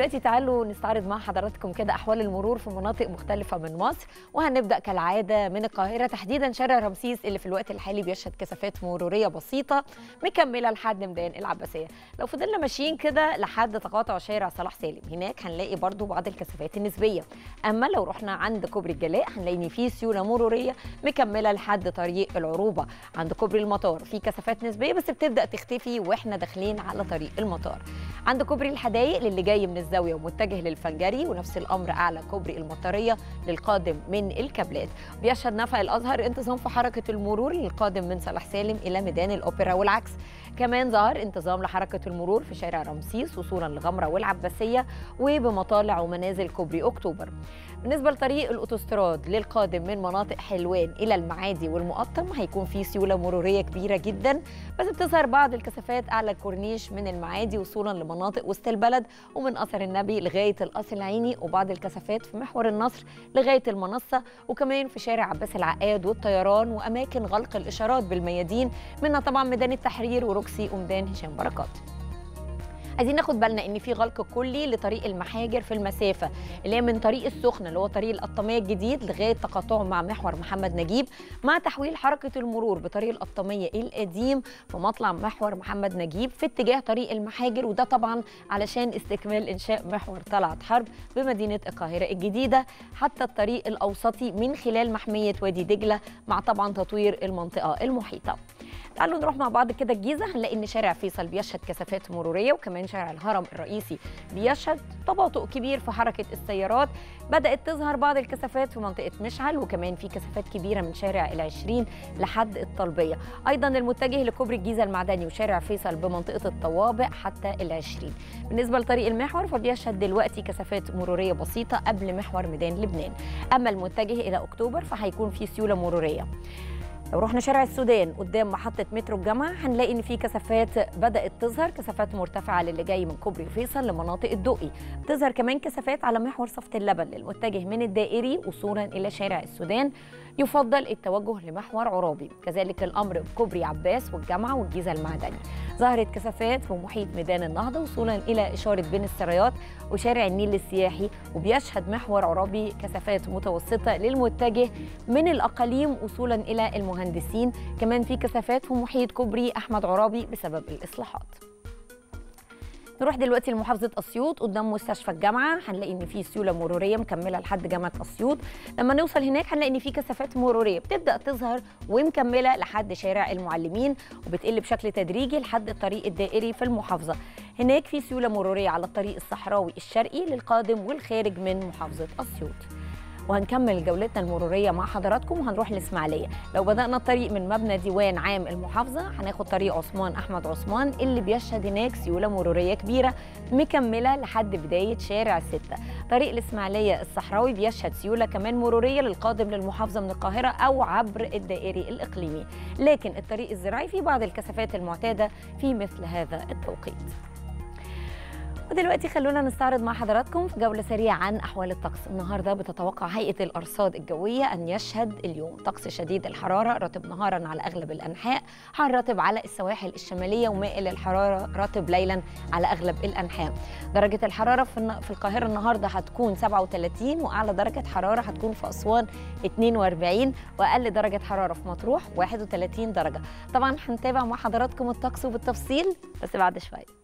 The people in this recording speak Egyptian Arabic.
ودلوقتي تعالوا نستعرض مع حضراتكم كده احوال المرور في مناطق مختلفه من مصر وهنبدا كالعاده من القاهره تحديدا شارع رمسيس اللي في الوقت الحالي بيشهد كثافات مروريه بسيطه مكمله لحد ميدان العباسيه لو فضلنا ماشيين كده لحد تقاطع شارع صلاح سالم هناك هنلاقي برضو بعض الكثافات النسبيه اما لو رحنا عند كوبري الجلاء هنلاقي ان في سيوله مروريه مكمله لحد طريق العروبه عند كوبري المطار في كثافات نسبيه بس بتبدا تختفي واحنا داخلين على طريق المطار عند كوبري الحدايق للي جاي من الزاويه ومتجه للفنجري ونفس الامر اعلى كوبري المطريه للقادم من الكابلات بيشهد نفق الازهر انتظام في حركه المرور للقادم من صلاح سالم الى ميدان الاوبرا والعكس كمان ظهر انتظام لحركه المرور في شارع رمسيس وصولا لغمره والعباسيه وبمطالع ومنازل كوبري اكتوبر بالنسبه لطريق الاوتوستراد للقادم من مناطق حلوان الى المعادي والمقطم هيكون في سيوله مروريه كبيره جدا بس بتظهر بعض الكثافات اعلى الكورنيش من المعادي وصولا لمناطق وسط البلد ومن اثر النبي لغايه القصر العيني وبعض الكثافات في محور النصر لغايه المنصه وكمان في شارع عباس العقاد والطيران واماكن غلق الاشارات بالميادين منها طبعا ميدان التحرير وروكسي وميدان هشام بركات عايزين ناخد بالنا ان في غلق كلي لطريق المحاجر في المسافه اللي هي من طريق السخنه اللي هو طريق القطاميه الجديد لغايه تقاطعه مع محور محمد نجيب مع تحويل حركه المرور بطريق القطاميه القديم في مطلع محور محمد نجيب في اتجاه طريق المحاجر وده طبعا علشان استكمال انشاء محور طلعت حرب بمدينه القاهره الجديده حتى الطريق الاوسطي من خلال محميه وادي دجله مع طبعا تطوير المنطقه المحيطه تعالوا نروح مع بعض كده الجيزه هنلاقي ان شارع فيصل بيشهد كثافات مروريه وكمان شارع الهرم الرئيسي بيشهد تباطؤ كبير في حركه السيارات بدات تظهر بعض الكثافات في منطقه مشعل وكمان في كثافات كبيره من شارع العشرين لحد الطلبيه ايضا المتجه لكوبري الجيزه المعدني وشارع فيصل بمنطقه الطوابق حتى العشرين بالنسبه لطريق المحور فبيشهد دلوقتي كثافات مروريه بسيطه قبل محور ميدان لبنان اما المتجه الى اكتوبر فهيكون في سيوله مروريه لو رحنا شارع السودان قدام محطة مترو الجامعة هنلاقي إن في كثافات بدأت تظهر كثافات مرتفعة للي جاي من كوبري فيصل لمناطق الدقي بتظهر كمان كثافات على محور صفة اللبن للمتجه من الدائري وصولا إلى شارع السودان يفضل التوجه لمحور عرابي كذلك الأمر بكوبري عباس والجامعة والجيزة المعدني ظهرت كثافات في محيط ميدان النهضة وصولا إلى إشارة بين السرايات وشارع النيل السياحي وبيشهد محور عرابي كثافات متوسطة للمتجه من الأقاليم وصولا إلى المهندسين كمان في كثافات في محيط كوبري أحمد عرابي بسبب الإصلاحات نروح دلوقتي لمحافظه اسيوط قدام مستشفى الجامعه هنلاقي ان في سيوله مروريه مكمله لحد جامعه اسيوط لما نوصل هناك هنلاقي ان في كثافات مروريه بتبدا تظهر ومكمله لحد شارع المعلمين وبتقل بشكل تدريجي لحد الطريق الدائري في المحافظه هناك في سيوله مروريه على الطريق الصحراوي الشرقي للقادم والخارج من محافظه اسيوط وهنكمل جولتنا المروريه مع حضراتكم وهنروح الاسماعيليه لو بدانا الطريق من مبنى ديوان عام المحافظه هناخد طريق عثمان احمد عثمان اللي بيشهد هناك سيوله مروريه كبيره مكمله لحد بدايه شارع ستة طريق الاسماعيليه الصحراوي بيشهد سيوله كمان مروريه للقادم للمحافظه من القاهره او عبر الدائري الاقليمي لكن الطريق الزراعي في بعض الكثافات المعتاده في مثل هذا التوقيت ودلوقتي خلونا نستعرض مع حضراتكم في جولة سريعة عن أحوال الطقس النهاردة بتتوقع هيئة الأرصاد الجوية أن يشهد اليوم طقس شديد الحرارة رطب نهارا على أغلب الأنحاء حار رطب على السواحل الشمالية ومائل الحرارة رطب ليلا على أغلب الأنحاء درجة الحرارة في القاهرة النهاردة هتكون 37 وأعلى درجة حرارة هتكون في أسوان 42 وأقل درجة حرارة في مطروح 31 درجة طبعا هنتابع مع حضراتكم الطقس بالتفصيل بس بعد شوية